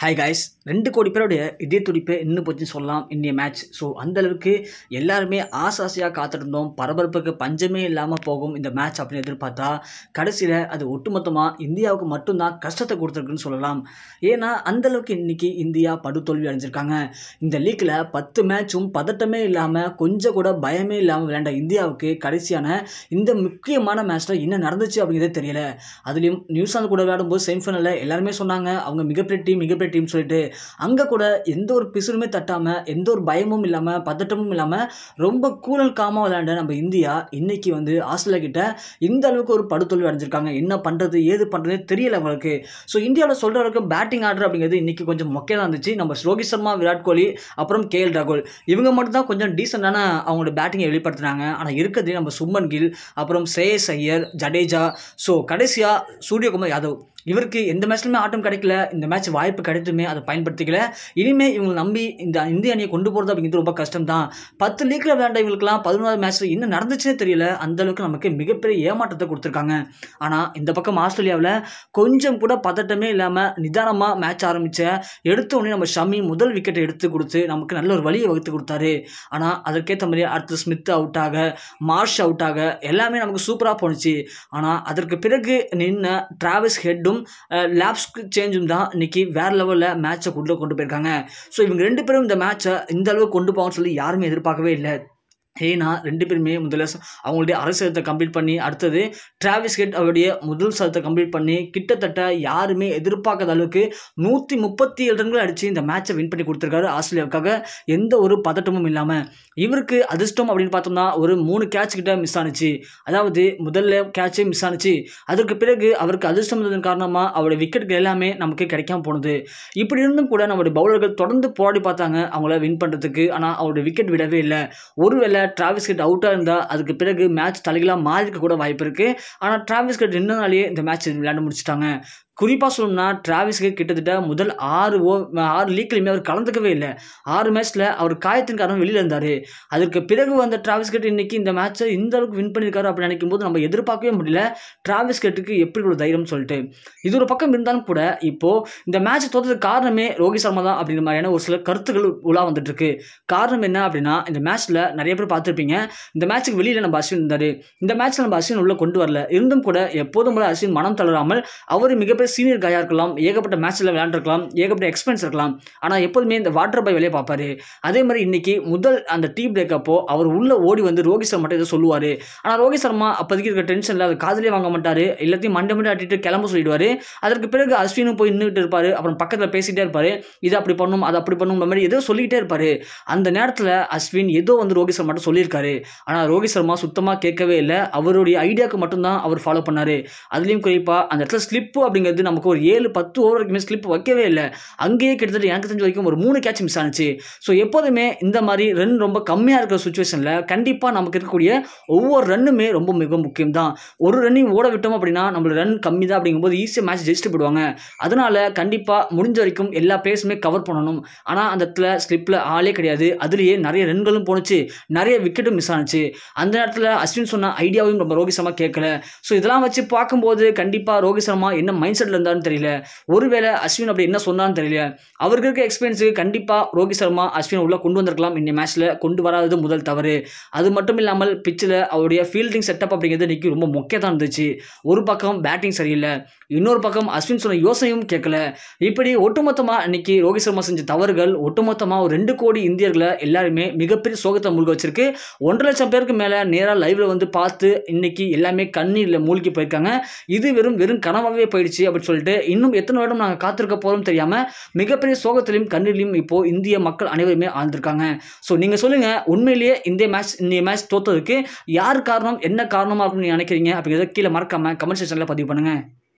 hi guys ரெண்டு கோடி பேருடைய இதே துடிப்பை இன்னும் போச்சுன்னு சொல்லலாம் இந்திய மேட்ச் ஸோ அந்த அளவுக்கு எல்லாருமே ஆசை ஆசையாக காத்திருந்தோம் பரபரப்புக்கு பஞ்சமே இல்லாமல் போகும் இந்த மேட்ச் அப்படின்னு எதிர்பார்த்தா கடைசியில் அது ஒட்டுமொத்தமாக இந்தியாவுக்கு மட்டும்தான் கஷ்டத்தை கொடுத்துருக்குன்னு சொல்லலாம் ஏன்னா அந்த அளவுக்கு இன்னைக்கு இந்தியா படுதோல்வி அடைஞ்சிருக்காங்க இந்த லீக்கில் பத்து மேட்சும் பதட்டமே இல்லாமல் கொஞ்சம் கூட பயமே இல்லாமல் விளையாண்ட இந்தியாவுக்கு கடைசியான இந்த முக்கியமான மேட்ச்சில் என்ன நடந்துச்சு அப்படிங்கிறதே தெரியல அதுலேயும் நியூசிலாந்து கூட விளையாடும்போது செமிஃபைனலில் எல்லாருமே சொன்னாங்க அவங்க மிகப்பெரிய டீம் மிகப்பெரிய டீம் சொல்லிட்டு அங்கே கூட எந்த ஒரு பிசுறுமே தட்டாமல் எந்த ஒரு பயமும் இல்லாமல் பதட்டமும் இல்லாமல் ரொம்ப கூலல் காமாக விளையாண்ட நம்ம இந்தியா இன்னைக்கு வந்து ஆஸ்திரேலியா கிட்ட இந்த அளவுக்கு ஒரு படுதோல்வி அடைஞ்சிருக்காங்க என்ன பண்ணுறது ஏது பண்ணுறதே தெரியல அவங்களுக்கு ஸோ இந்தியாவில் சொல்கிற அளவுக்கு பேட்டிங் ஆர்டர் அப்படிங்கிறது இன்னைக்கு கொஞ்சம் மொக்கையாக தான் இருந்துச்சு நம்ம ரோஹித் சர்மா விராட் கோலி அப்புறம் கே எல் ராகுல் இவங்க மட்டும் தான் கொஞ்சம் டீசெண்டான அவங்களோட பேட்டிங்கை வெளிப்படுத்துனாங்க ஆனால் இருக்கிறது நம்ம சுமன் கில் அப்புறம் ஸ்ரேயஸ் ஐயர் ஜடேஜா ஸோ கடைசியாக சூரியகுமார் யாதவ் இவருக்கு எந்த மேட்ச்லையுமே ஆட்டம் கிடைக்கல இந்த மேட்ச் வாய்ப்பு கிடைத்துமே அதை பயன்படுத்திக்கல இனிமேல் இவங்களை நம்பி இந்த இந்திய அணியை கொண்டு போகிறது அப்படிங்கிறது ரொம்ப கஷ்டம் தான் பத்து லீக்கில் விளையாண்ட இவங்களுக்குலாம் பதினோராவது மேட்ச்சில் என்ன நடந்துச்சுன்னே தெரியல அந்த அளவுக்கு நமக்கு மிகப்பெரிய ஏமாற்றத்தை கொடுத்துருக்காங்க ஆனால் இந்த பக்கம் ஆஸ்திரேலியாவில் கொஞ்சம் கூட பதட்டமே இல்லாமல் நிதானமாக மேட்ச் ஆரம்பித்த எடுத்த உடனே நம்ம ஷமி முதல் விக்கெட்டை எடுத்து கொடுத்து நமக்கு நல்ல ஒரு வழியை வகுத்து கொடுத்தாரு ஆனால் அதற்கேற்ற மாதிரி அடுத்து ஸ்மித் அவுட் ஆக மார்ஷ் அவுட் ஆக எல்லாமே நமக்கு சூப்பராக போணுச்சு ஆனால் அதற்கு பிறகு நின்ன டிராவிஸ் ஹெட்டும் லேப்ஸ்க்கு சேஞ்சும் தான் இன்னைக்கு வேற லெவலில் மேட்சை கொண்டு கொண்டு போயிருக்காங்க ஸோ இவங்க ரெண்டு பேரும் இந்த மேட்சை இந்த அளவுக்கு கொண்டு போவாங்கன்னு சொல்லி யாருமே எதிர்பார்க்கவே இல்லை ஏன்னா ரெண்டு பேருமே முதல்ல ச- அவங்களுடைய அரை சதத்தை கம்ப்ளீட் பண்ணி அடுத்தது டிராவிஸ் ஹெட் அவருடைய முதல் சதத்தை கம்ப்ளீட் பண்ணி கிட்டத்தட்ட யாருமே எதிர்பார்க்காத அளவுக்கு நூற்றி முப்பத்தி ஏழு ரன்கள் அடித்து இந்த மேட்சை வின் பண்ணி கொடுத்துருக்காரு ஆஸ்திரேலியாவுக்காக எந்த ஒரு பதட்டமும் இல்லாமல் இவருக்கு அதிர்ஷ்டம் அப்படின்னு பார்த்தோம்னா ஒரு மூணு கேட்ச் கிட்ட மிஸ் ஆனுச்சு அதாவது முதல்ல கேட்சே மிஸ் ஆனுச்சு அதற்கு பிறகு அவருக்கு அதிர்ஷ்டம் இருந்ததன் காரணமாக அவருடைய விக்கெட்டுகள் எல்லாமே நமக்கு கிடைக்காம போனது இப்படி இருந்தும் கூட நம்மளுடைய பவுலர்கள் தொடர்ந்து போராடி பார்த்தாங்க அவங்கள வின் பண்ணுறதுக்கு ஆனால் அவருடைய விக்கெட் விடவே இல்லை ஒருவேளை டிராவிஸ் கட் அவுட்டாக இருந்தால் அதுக்கு பிறகு மேட்ச் தலைகளாக மாறிக்க கூட வாய்ப்பு இருக்குது ஆனால் டிராவிஸ் கட் நின்றனாலேயே இந்த மேட்ச் விளையாண்டு முடிச்சிட்டாங்க குறிப்பாக சொல்லணும்னா டிராவிஸ் கட் கிட்டத்தட்ட முதல் ஆறு ஓ ஆறு லீக்லையுமே அவர் கலந்துக்கவே இல்லை ஆறு மேட்ச்சில் அவர் காயத்தின் காரணம் வெளியில் இருந்தார் அதற்கு பிறகு வந்த டிராவிஸ் கட் இன்னைக்கு இந்த மேட்ச்சை இந்த அளவுக்கு வின் பண்ணியிருக்காரு அப்படின்னு நினைக்கும் போது நம்ம எதிர்பார்க்கவே முடியல டிராவிஸ் கட்டுக்கு எப்படி ஒரு தைரியம்னு சொல்லிட்டு இது ஒரு பக்கம் இருந்தாலும் கூட இப்போது இந்த மேட்ச் தோற்றதுக்கு காரணமே ரோஹித் சர்மா தான் அப்படிங்கிற மாதிரியான ஒரு சில கருத்துக்கள் உலா வந்துட்டு இருக்கு காரணம் என்ன அப்படின்னா இந்த மேட்ச்சில் நிறைய பேர் பார்த்துருப்பீங்க இந்த மேட்ச்சுக்கு வெளியில் நம்ம அஸ்வின் இருந்தார் இந்த மேட்ச்சில் நம்ம அஸ்வின் உள்ள கொண்டு வரல இருந்தும் கூட எப்போதும் போல அஸ்வின் மனம் தளராமல் அவர் மிகப்பெரிய சீனியர் காயாக இருக்கலாம் ஏகப்பட்ட மேட்ச்சில் விளையாண்டுருக்கலாம் ஏகப்பட்ட எக்ஸ்பென்ஸ் இருக்கலாம் ஆனால் எப்போதுமே இந்த வாட்டர் பை வேலையை பார்ப்பாரு அதே மாதிரி இன்னைக்கு முதல் அந்த டீ பிரேக் அப்போ அவர் உள்ள ஓடி வந்து ரோஹித் சர்மா மட்டும் ஏதோ சொல்லுவார் ஆனால் ரோஹித் சர்மா அப்போதைக்கு இருக்க டென்ஷனில் அது காதலே வாங்க மாட்டார் எல்லாத்தையும் மண்டை மண்டை ஆட்டிட்டு கிளம்ப சொல்லிடுவார் அதற்கு பிறகு அஸ்வினும் போய் நின்றுட்டு இருப்பார் அப்புறம் பக்கத்தில் பேசிகிட்டே இருப்பார் இது அப்படி பண்ணும் அது அப்படி பண்ணும் இந்த மாதிரி ஏதோ சொல்லிக்கிட்டே இருப்பார் அந்த நேரத்தில் அஸ்வின் ஏதோ வந்து ரோஹித் சர்மா மட்டும் சொல்லியிருக்காரு ஆனால் ரோஹித் சர்மா சுத்தமாக கேட்கவே இல்லை அவருடைய ஐடியாவுக்கு மட்டும்தான் அவர் ஃபாலோ பண்ணார் அதுலேயும் குறிப்பாக அந்த இடத்துல ஸ்லிப்பு அப்படிங்கிறது நமக்கு ஒரு ஏழு பத்து ஓவர் வரைக்குமே ஸ்லிப் வைக்கவே இல்லை அங்கேயே கிட்டத்தட்ட எனக்கு தெரிஞ்ச வரைக்கும் ஒரு மூணு கேட்ச் மிஸ் ஆனுச்சு ஸோ எப்போதுமே இந்த மாதிரி ரன் ரொம்ப கம்மியாக இருக்கிற சுச்சுவேஷனில் கண்டிப்பாக நமக்கு இருக்கக்கூடிய ஒவ்வொரு ரன்னுமே ரொம்ப மிக முக்கியம் தான் ஒரு ரன்னையும் ஓட விட்டோம் அப்படின்னா நம்மளோட ரன் கம்மி தான் அப்படிங்கும்போது ஈஸியாக மேட்ச் ஜெயிச்சுட்டு போடுவாங்க அதனால கண்டிப்பாக முடிஞ்ச வரைக்கும் எல்லா பிளேஸுமே கவர் பண்ணணும் ஆனால் அந்த இடத்துல ஸ்லிப்பில் ஆளே கிடையாது அதுலேயே நிறைய ரன்களும் போணுச்சு நிறைய விக்கெட்டும் மிஸ் ஆனுச்சு அந்த நேரத்தில் அஸ்வின் சொன்ன ஐடியாவையும் நம்ம ரோஹித் சர்மா கேட்கல ஸோ இதெல்லாம் வச்சு பார்க்கும்போது கண்டிப்பாக ரோஹித் சர்மா என்ன மைண்ட் செட்டில் இருந்தான்னு தெரியல ஒருவேளை அஸ்வின் அப்படி என்ன சொன்னான்னு தெரியல அவருக்கு இருக்க எக்ஸ்பீரியன்ஸுக்கு கண்டிப்பாக ரோஹித் சர்மா அஸ்வின் உள்ள கொண்டு வந்திருக்கலாம் இந்த மேட்ச்சில் கொண்டு வராதது முதல் தவறு அது மட்டும் இல்லாமல் பிச்சில் அவருடைய ஃபீல்டிங் செட்டப் அப்படிங்கிறது இன்னைக்கு ரொம்ப முக்கியம் தான் இருந்துச்சு ஒரு பக்கம் பேட்டிங் சரியில்லை இன்னொரு பக்கம் அஸ்வின் சொன்ன யோசனையும் கேட்கல இப்படி ஒட்டுமொத்தமாக இன்னைக்கு ரோஹித் சர்மா செஞ்ச தவறுகள் ஒட்டுமொத்தமாக ஒரு ரெண்டு கோடி இந்தியர்களை எல்லாருமே மிகப்பெரிய சோகத்தை மூழ்க வச்சிருக்கு ஒன்றரை லட்சம் பேருக்கு மேலே நேராக லைவ்ல வந்து பார்த்து இன்னைக்கு எல்லாமே கண்ணீரில் மூழ்கி போயிருக்காங்க இது வெறும் வெறும் கனவாகவே போயிடுச்சு அப்படின்னு சொல்லிட்டு இன்னும் எத்தனை வருடம் நாங்கள் காத்திருக்க போகிறோம் தெரியாமல் மிகப்பெரிய சோகத்திலையும் கண்ணீர்லையும் இப்போ இந்திய மக்கள் அனைவருமே ஆழ்ந்திருக்காங்க ஸோ நீங்கள் சொல்லுங்கள் உண்மையிலேயே இந்த மேட்ச் இந்த மேட்ச் தோத்ததுக்கு யார் காரணம் என்ன காரணமாக இருக்கும்னு நீங்க நினைக்கிறீங்க அப்படிங்கிறத கீழே மறக்காமல் கமெண்ட் செக்ஷனில் பதிவு பண்ணுங்கள்